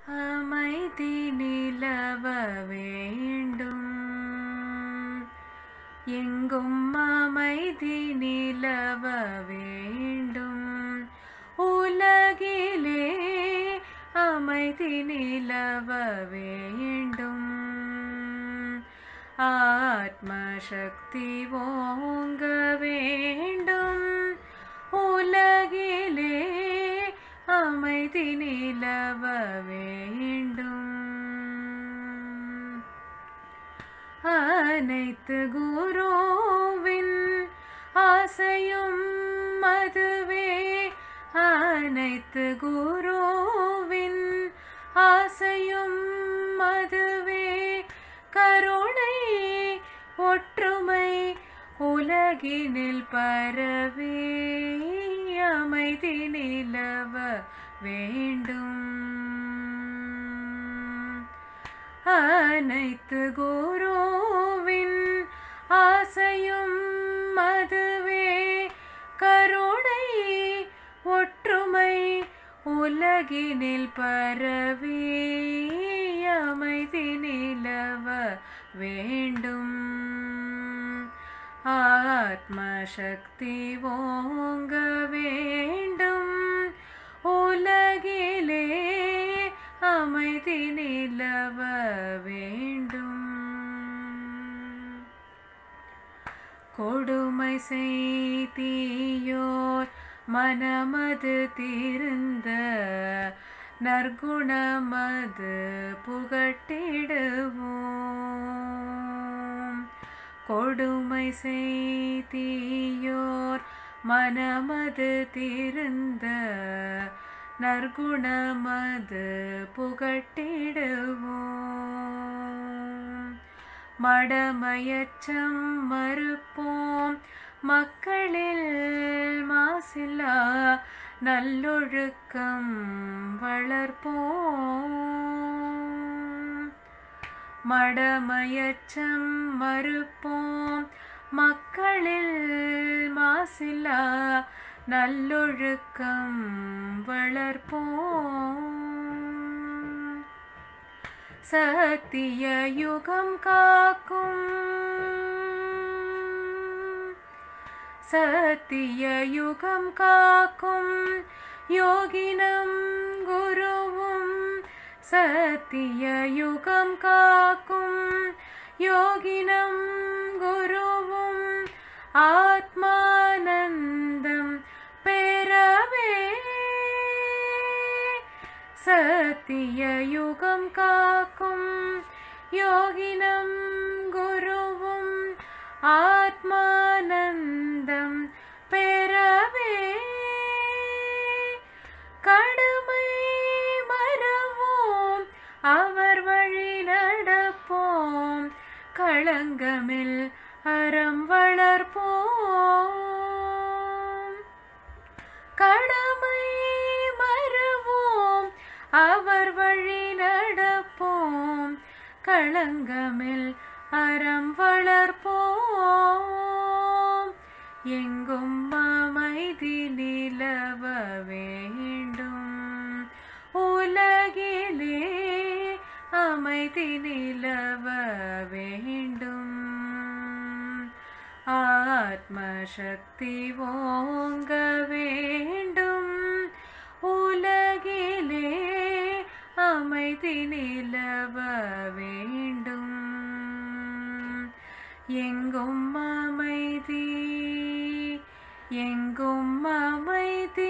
அமைதி நிலவ வேண்டும் எங்கும் அமைதி நிலவ வேண்டும் உலகிலே அமைதி நிலவ வேண்டும் ஆத்மசக்தி ஓங்க வேண்டும் உலகிலே அமைதி நிலவ வேண்டும் அனைத்து குருவின் ஆசையும் அதுவே அனைத்து குருவின் ஆசையும் அதுவே கருணை ஒற்றுமை உலகினில் பரவே அமைதி நிலவ வேண்டும் அனைத்து குருவின் ஆசையும் அதுவே கருணை ஒற்றுமை உலகினில் பரவே அமைதி நிலவ வேண்டும் ஆத்மசக்தி ஓங்க வேண்டும் உலகிலே அமைதி நிலவ வேண்டும் கொடுமை செய்தியோர் மனமது தீர்ந்த நற்குணமது புகட்டிடுவோம் கொடுமை செய்தியோர் மனமது தீர்ந்த நற்குணமது புகட்டிடுவோம் மடமயச்சம் மறுப்போம் மக்களில் மாசில்லா நல்லொழுக்கம் வளர்ப்போம் மடமயச்சம் மறுப்போம் மக்களில் மாசில்லா நல்லொழுக்கம் வளர்ப்போம் சத்திய யுகம் காக்கும் சத்திய யுகம் காக்கும் யோகினம் குருவும் சத்திய யுகம் காக்கும் யோகினம் குருவும் ஆத்மானந்தம் பெறவே சத்திய யுகம் காக்கும் யோகினம் குருவும் ஆத்மானந்தம் பெறவே கடுமை மறவோம் அவர் வழி நடப்போம் களங்கமில் அறம் வளர்ப்போம் கடமை மறவோம் அவர் வழி நடப்போம் களங்கமில் அறம் வளர்ப்போம் எங்கும் அமைதி நிலவ வேண்டும் உலகிலே அமைதி நிலவ வேண்டும் ஆத்மசக்தி ஓங்க வேண்டும் உலகிலே அமைதி நிலவ வேண்டும் எங்கும் அமைதி எங்கும் அமைதி